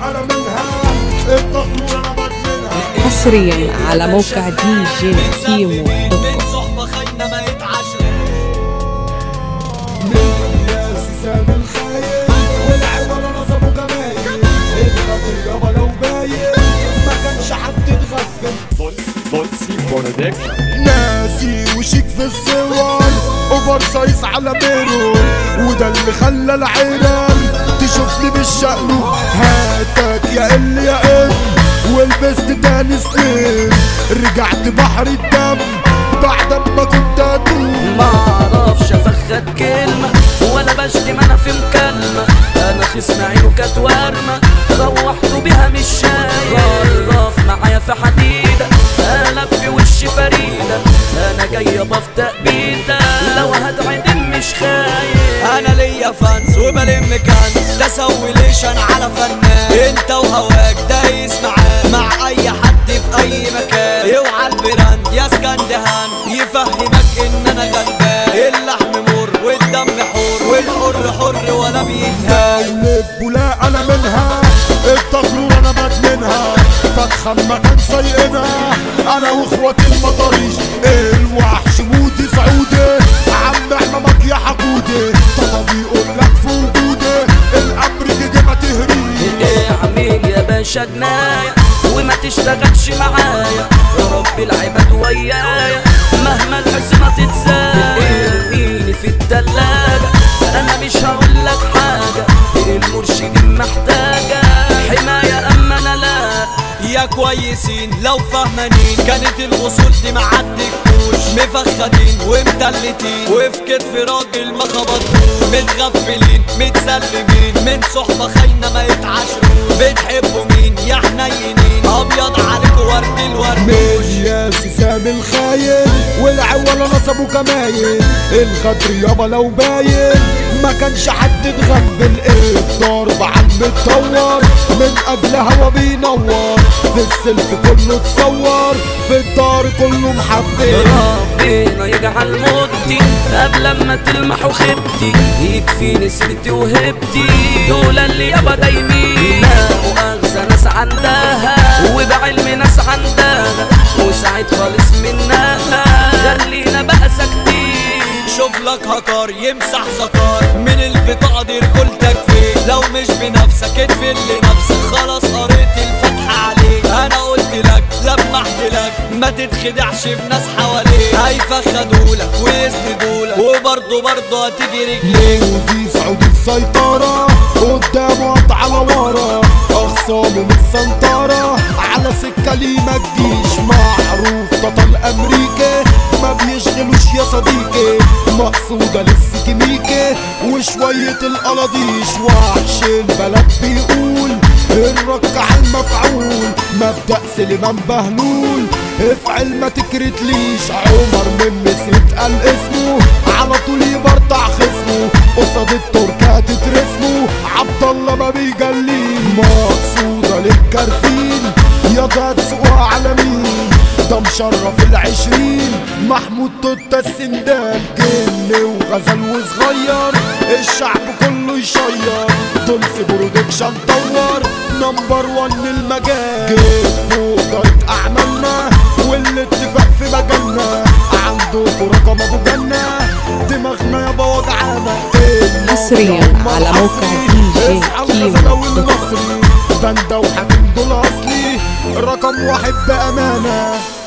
انا منها التطوير انا بدمنها حصريا على موقع دي جي كيمو دوت كوم. من صحبة خاينة ما يتعاشر الناس سام الخاين والعوالة نصبوا جمايل الخطر يابا لو باين ما كانش حد يتغفل ناسي وشيك في الصور اوفر سايز على ميرو وده اللي خلى العيران تشوفني بالشقلب هاتك يا ال يا ام ولبست تاني سنين رجعت بحر الدم بعد ما كنت اتوب ما اعرفش افخد كلمة ولا بشتم انا في مكالمة انا خصم عينه كانت ورمة روحت بيها مش شايل رف معايا في حديدة انا في وش فريدة انا جاية بفتق بيتا لو هتعدم مش خايف انا ليا فانس وبلم كنز تسوي ليش انا على فنان انت وهواك دايس معاه مع اي حد في اي مكان اوعى البراند يا اسكندهان يفهمك ان انا غلبان اللحم مر والدم حور والحر حر ولا بيتهان قلب ولا انا منها التغرور انا بدمنها فتخة ما كان سايقنا انا واخواتي المطاريش الوحش مودي سعودي عم احمامك يا حقودي طبعا بيقول لك في وجودي الامر جه ما تهريش اعمل يا باشا جناية وما تشتغلش معايا يا رب العباد ويايا مهما الحسنة تتزايد ارميني في التلاجة انا مش هقول لك حاجة المرشدين محتاجة حماية اما انا لا يا كويسين لو فهمانين كانت الوصول دي معدكوش مفخدين ومدلتين وفي كتف راجل ما خبطوش متغفلين متسلمين من صحبة خاينة ما يتعاشروش بتحبوا مين يا حنينين ابيض عليكوا ورد الورد ملياس سام الخاين والعوالة نصبوا كماين الغدر يابا لو باين ما كانش حد اتغفل الضرب على المتطور من قبل هوا بينور في السلف كله اتصور في الدار كله محفل ربنا يجعل موتي قبل ما تلمح وخبتي يكفيني سيرتي وهبتي دول اللي يابا دايمين لا مؤاخذة ناس عندها وبعلم ناس عندها وسعيد خالص منها خلينا بقى ساكتين شوف لك هكار يمسح زكار من البطاقة دي رجولتك فين لو مش بنفسك ادفن لنفسك خلاص قريت الفتحة عليك انا قلت لك لمحت لك ما تتخدعش بناس حواليك هيفخدولك ويسندولك وبرضه برضه هتيجي رجليك ودي سعودي السيطرة قدامه قطع على ورا أخصامه متسنطرة على سكة ليه ما تجيش معروف بطل أمريكا ما بيشغلوش يا صديقي مقصودة للسكيميكي وشوية القلاضيش وحش البلد بيقول الرك على المفعول مبدأ سليمان بهلول افعل ما تكرتليش عمر من مصر اتقال اسمه على طول يبرطع خصمه قصاد التركة تترسمه عبد الله ما بيجليه مقصودة للكرفين يا ده تسوقها على مين ده مشرف العشرين محمود توتا السندال جن وغزل وصغير الشعب كله يشير دولس برودكشن طور نمبر وان المجال جيب طريق اعمالنا والاتفاق في مجالنا عندكوا رقم ابو جنة دماغنا يابا وجعانا حصرياً على موقع DJ كيمو دوت كوم. المصري باندا وحاكم دول اصلي رقم واحد بامانه